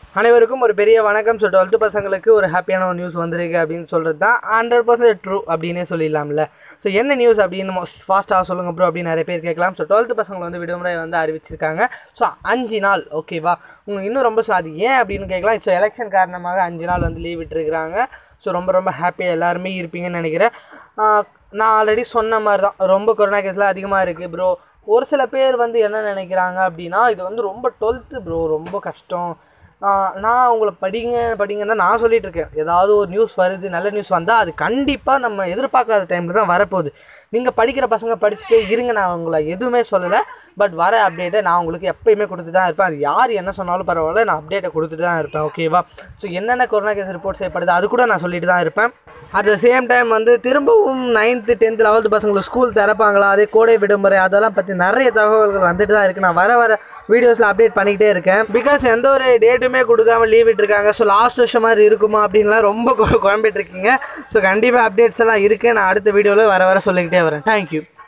அனைவருக்கும் ஒரு பெரிய வணக்கம் ஸோ டுவெல்த்து பசங்களுக்கு ஒரு ஹாப்பியான ஒரு நியூஸ் வந்திருக்கு அப்படின்னு சொல்கிறது தான் ஹண்ட்ரட் பர்சன்ட் ட்ரூ அப்படின்னே சொல்லிடலாம்ல ஸோ என்ன நியூஸ் அப்படின்னு ஃபாஸ்ட்டாக சொல்லுங்க ப்ரோ அப்படின்னு நிறைய பேர் கேட்கலாம் ஸோ டுவெல்த்து பசங்களை வந்து விடுமுறை வந்து அறிவிச்சிருக்காங்க ஸோ அஞ்சு நாள் ஓகேவா உங்களுக்கு இன்னும் ரொம்ப so அது ஏன் அப்படின்னு கேட்கலாம் ஸோ எலெக்ஷன் காரணமாக அஞ்சு நாள் வந்து லீவ் விட்டுருக்குறாங்க ஸோ ரொம்ப ரொம்ப ஹாப்பியாக எல்லாருமே இருப்பீங்கன்னு நினைக்கிறேன் ஆஹ் நான் ஆல்ரெடி சொன்ன மாதிரி தான் ரொம்ப கொரோனா கேஸ்லாம் அதிகமாக இருக்குது ப்ரோ ஒரு சில பேர் வந்து என்ன நினைக்கிறாங்க அப்படின்னா இது வந்து ரொம்ப டுவெல்த்து ப்ரோ ரொம்ப கஷ்டம் ஆஹ் நான் உங்களை படிங்க படிங்கன்னு தான் நான் சொல்லிட்டு இருக்கேன் ஏதாவது ஒரு நியூஸ் வருது நல்ல நியூஸ் வந்தால் அது கண்டிப்பாக நம்ம எதிர்பார்க்காத டைமில் தான் வரப்போகுது நீங்கள் படிக்கிற பசங்க படிச்சுட்டே இருங்க நான் உங்களை எதுவுமே சொல்லலை பட் வர அப்டேட்டை நான் உங்களுக்கு எப்பயுமே கொடுத்துட்டு தான் இருப்பேன் அது யார் என்ன சொன்னாலும் பரவாயில்ல நான் அப்டேட்டை கொடுத்துட்டு தான் இருப்பேன் ஓகேவா ஸோ என்னென்ன கொரோனா கேஸ் ரிப்போர்ட் செய்யப்படுது அது கூட நான் சொல்லிட்டு தான் இருப்பேன் அட் த சேம் டைம் வந்து திரும்பவும் நைன்த்து டென்த்து லெவல்த்து பசங்களுக்கு ஸ்கூல் திறப்பாங்களா அதே கோடை விடுமுறை அதெல்லாம் பற்றி நிறைய தகவல்கள் வந்துட்டு தான் இருக்குது நான் வர வர வீடியோஸில் அப்டேட் பண்ணிக்கிட்டே இருக்கேன் பிகாஸ் எந்த ஒரு டேட்டுமே கொடுக்காம லீவ் விட்டுருக்காங்க ஸோ லாஸ்ட் வருஷம் மாதிரி இருக்குமா அப்படின்லாம் ரொம்ப கு- குழம்பிட்டு இருக்கீங்க ஸோ கண்டிப்பாக அப்டேட்ஸ் எல்லாம் இருக்குது நான் அடுத்த வீடியோவில் வர வர சொல்லிக்கிட்டே வரேன் தேங்க்யூ